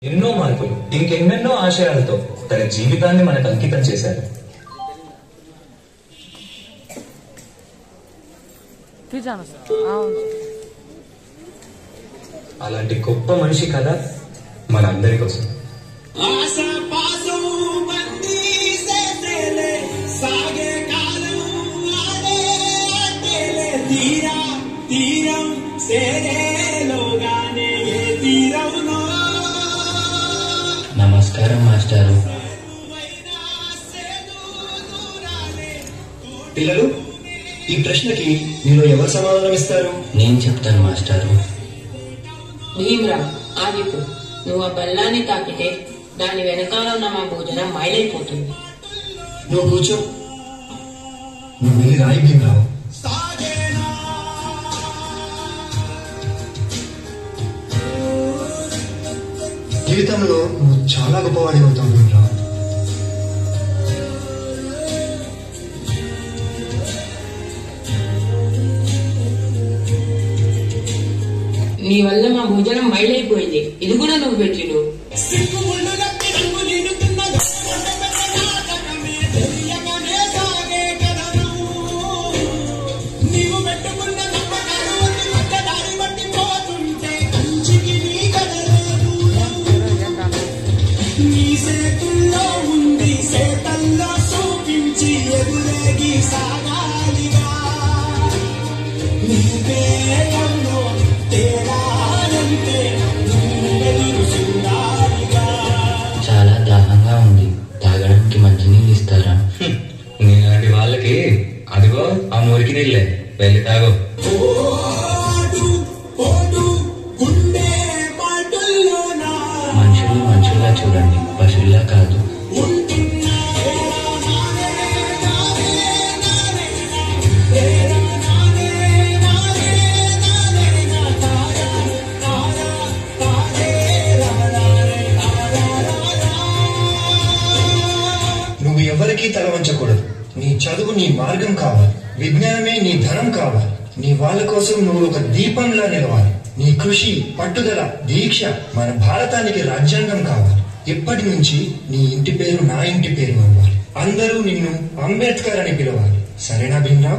ఎన్నో మార్పులు ఇంకెన్నెన్నో ఆశయాలతో తన జీవితాన్ని మనకు అంకితం చేశారు పిజ్జాను అవును అలాంటి గొప్ప మనిషి కథ మనందరి కోసం ఆశా పాసం బందీ చేసేలే సాగే కాలం ఆడే ఆటేలే తీరా తీరం సేరేలోగానే ఏ తీరవునో నమస్కారం మాస్టారు పిల్లలు ఈ ప్రశ్నకి మీలో ఎవరు సమాధానం ఇస్తారు నేను చెప్తాను మాస్టారు భీమ్రా ఆగిపో నువ్వు ఆ బెల్లాన్ని తాకితే దాని వెనకాల ఉన్న మా భోజనం మైలైపోతుంది నువ్వు కూర్చో నువ్వు వెళ్ళి రాయి భీమరావు జీవితంలో నువ్వు చాలా గొప్పవాడి అవుతావు భీమరావు నీ వల్ల మా భోజనం మైలైపోయింది ఇది కూడా నువ్వు పెట్టిడు సిగ్గు ముళ్ళు నప్పి రంగు నిండుతున్న గొప్ప పెద్ద నాటకమే తెలియకనే సాగే కథనం నీవు పెట్టుకున్న నమ్మకాలు అన్ని పక్కదారి బట్టి పోతుంటే కంచికి నీ కదలేదు నీ చేతుల్లో ఉంది చేతల్లో చూపించి ఎదురేగి సాగాలిగా నీవే కల్లో తేడాలంటే నువ్వెదురు చూడాలిగా చాలా దాహంగా ఉంది తాగడానికి మంచినీళ్ళు ఇస్తారా నీలాంటి వాళ్ళకి అదిగో ఆ మురికి నీళ్ళే వెళ్ళి తాగు ఓటు ఓటు గుండె పాటుల్లోనా మనుషులు మనుషుల్లా చూడండి పశువుల్లా కాదు ఉంటున్నా నానే నానే నానే తేరా నానే నానే నానే నా తారా తారా తారే రా రే తారా రా నువ్వు ఎవరికీ తల వంచకూడదు నీ చదువు నీ మార్గం కావాలి విజ్ఞానమే నీ ధనం కావాలి నీ వాళ్ళ కోసం నువ్వు ఒక దీపంలా నిలవాలి నీ కృషి పట్టుదల దీక్ష మన భారతానికి రాజ్యాంగం కావాలి ఇప్పటి నుంచి నీ ఇంటి పేరు నా ఇంటి పేరు అవ్వాలి అందరూ నిన్ను అంబేద్కర్ అని పిలవాలి సరేనా భీమరావు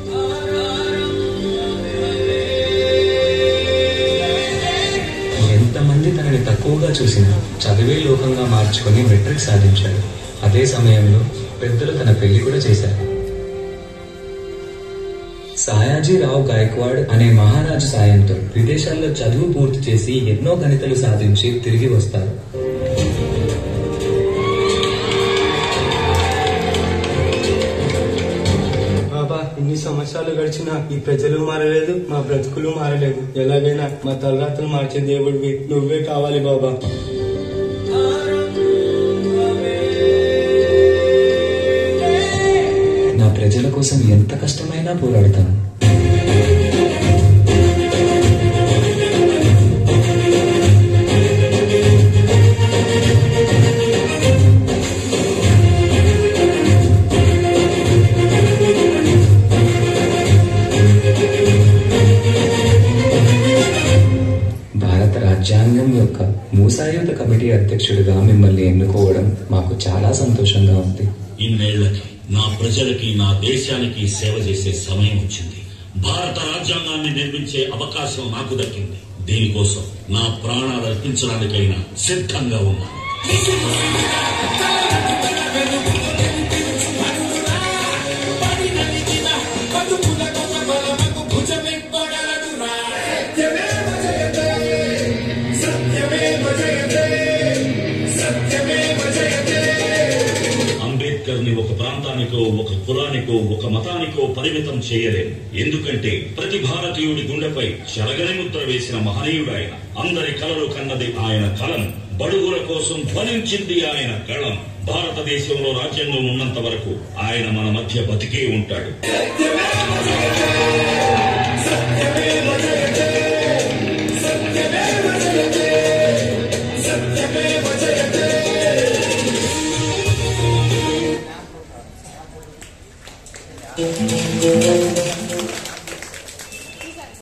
ఎంతమంది తనని తక్కువగా చూసినా చదివే లోకంగా మార్చుకొని మెట్రిక్ సాధించాడు అదే సమయంలో పెద్దలు తన పెళ్లి కూడా చేశారు సాయాజీరావు గాయక్వాడ్ అనే మహారాజు సాయంతో విదేశాల్లో చదువు పూర్తి చేసి ఎన్నో గణితలు సాధించి తిరిగి వస్తారు బాబా ఇన్ని సంవత్సరాలు గడిచినా ఈ ప్రజలు మారలేదు మా బ్రతుకులు మారలేదు ఎలాగైనా మా తలరాత్రులు మార్చే దేవుడివి నువ్వే కావాలి బాబా నా ప్రజల కోసం ఎంత కష్టమైనా పోరాడతాను భారత రాజ్యాంగం యొక్క మూసాయుధ కమిటీ అధ్యక్షుడిగా మిమ్మల్ని ఎన్నుకోవడం మాకు చాలా సంతోషంగా ఉంది ఇన్నేళ్లకి నా ప్రజలకి నా దేశానికి సేవ చేసే సమయం వచ్చింది భారత రాజ్యాంగాన్ని నిర్మించే అవకాశం నాకు దక్కింది దీనికోసం నా ప్రాణాలు అర్పించడానికైనా సిద్ధంగా ఉన్నాను అంబేద్కర్ ని ఒక ప్రాంతానికో ఒక కులానికో ఒక మతానికో పరిమితం చేయలేము ఎందుకంటే ప్రతి భారతీయుడి గుండెపై చెరగని ముద్ర వేసిన మహనీయుడు ఆయన అందరి కలలు కన్నది ఆయన కలం బడుగుల కోసం ధ్వనించింది ఆయన కళం భారతదేశంలో రాజ్యాంగం ఉన్నంత వరకు ఆయన మన మధ్య బతికే ఉంటాడు సత్యమే